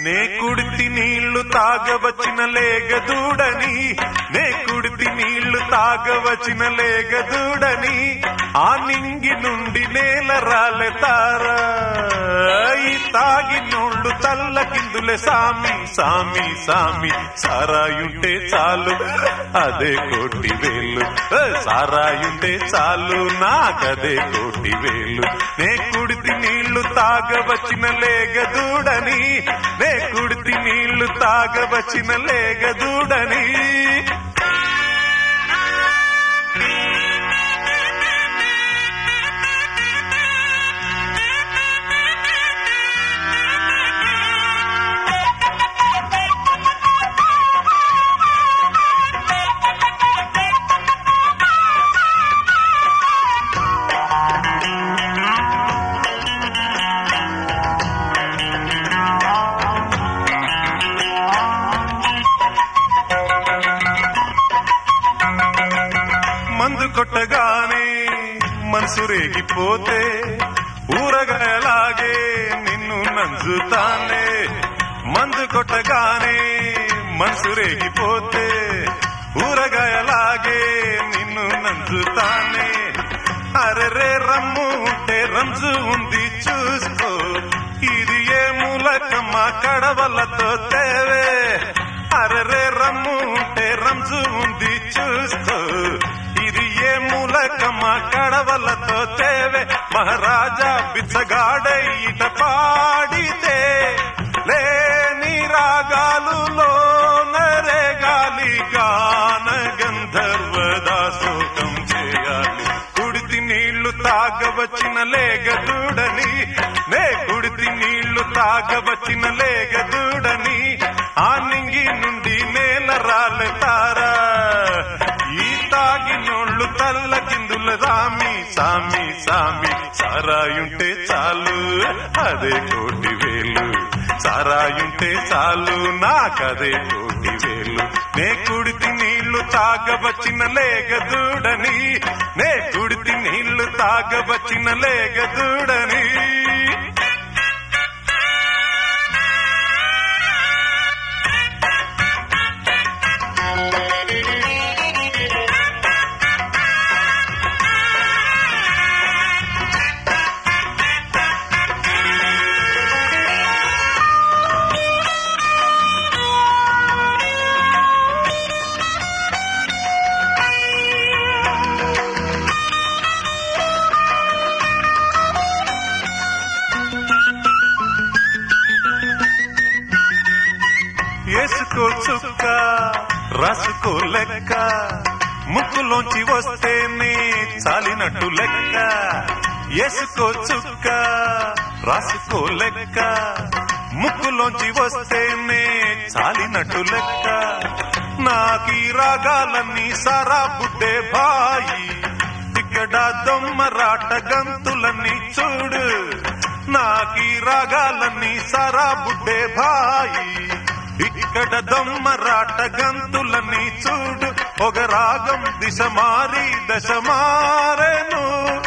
నే కుడితి నీళ్లు తాగవచ్చిన లేగదూడని నే కుడితి నీళ్లు తాగవచ్చిన లేగదూడని ఆ నింగి నుండి నేల రాలెతారా ఈ తాగినోళ్ళు తల్ల కిందులే సామి సామి సామి సారాయుంటే చాలు అదే కోటి వేలు ఏ, సారాయుంటే చాలు నాకదే కోటి వేలు నే కుడితి నీళ్లు తాగవచ్చిన లేగదూడని నే కుడితి నీళ్లు తాగవచ్చిన లేగదూడని మందు కొట్టగానే మనసు రేగిపోతే ఊరగాయలాగే నిన్ను నంజుతానే మందు కొట్టగానే మనసు రేగిపోతే ఊరగాయలాగే నిన్ను నంజుతానే అరెరే రమ్ము ఉంటే రంజు ఉంది చూసుకో ఇది ఏ మూలకమ్మ కడవలతో తేవే అరెరే రమ్ము ఉంటే రంజు ఉంది చూసుకో ఇది ఏ మూలకమ్మ కడవలతో తేవే మహారాజా బిచ్చగాడై ఇట పాడితే లేని రాగాలులో నరే గాలి గాన గంధర్వ దాసోకం చేయాలి కుడితి నీళ్లు తాగవచ్చిన లేగదూడని నే కుడితి నీళ్లు తాగవచ్చిన లేగదూడని ఆ నింగి నుండి నేల రాలెతారా ఈ తాగినోళ్ళు తల్ల కిందుల సామి సామి సామి సారాయుంటే చాలు అదే కోటి వేలు సారాయుంటే చాలు నాకదే కోటి వేలు నే కుడితి నీళ్లు తాగవచ్చిన లేగదూడని నే కుడితి నీళ్లు తాగవచ్చిన లేగదూడని వేసుకో చుక్క రాసుకో లెక్క ముక్కులోంచి వస్తేనే చాలినట్టు లెక్క వేసుకో చుక్క రాసుకో లెక్క ముక్కులోంచి వస్తేనే చాలినట్టు లెక్క నాకీ రాగాలన్నీ సారా బుడ్డే బాయి ఇక్కడ దొమ్మరాట గంతులన్నీ చూడు నాకీ రాగాలన్నీ సారా బుడ్డే భాయి ఇక్కడ దొమ్మరాట గంతులన్నీ చూడు ఒక రాగం దిశ మారి దశ మారెను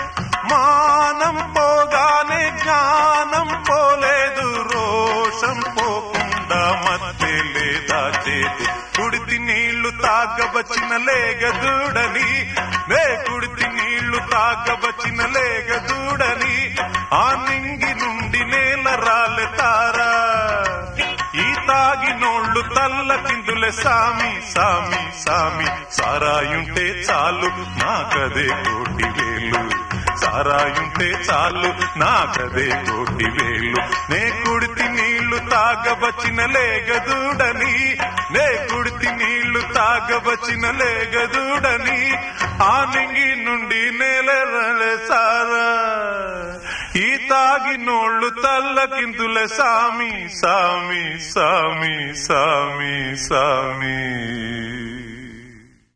మానం పోగానే జ్ఞానం పోలేదు రోషం పోకుండా మధ్య లేదా చేతి కుడితి నీళ్లు తాగవచ్చిన లేగదూడని నే కుడితి నీళ్లు తాగవచ్చిన లేగదూడని ఆ నింగి నుండి నేల రాలెతారా ఈ తాగినోళ్ళు తల్ల కిందులే సామి సామి సామి సారాయుంటే చాలు నాకదే కోటి వేలు సారాయుంటే చాలు నాకదే కోటి వేలు నే కుడితి నీళ్లు తాగవచ్చిన లేగదూడని నే కుడితి నీళ్లు తాగవచ్చిన లేగదూడని ఆ నింగి నుండి నేల సారా ఈ తాగినోళ్ళు తల్లకిందుల సామి సామి సామి సామి సామి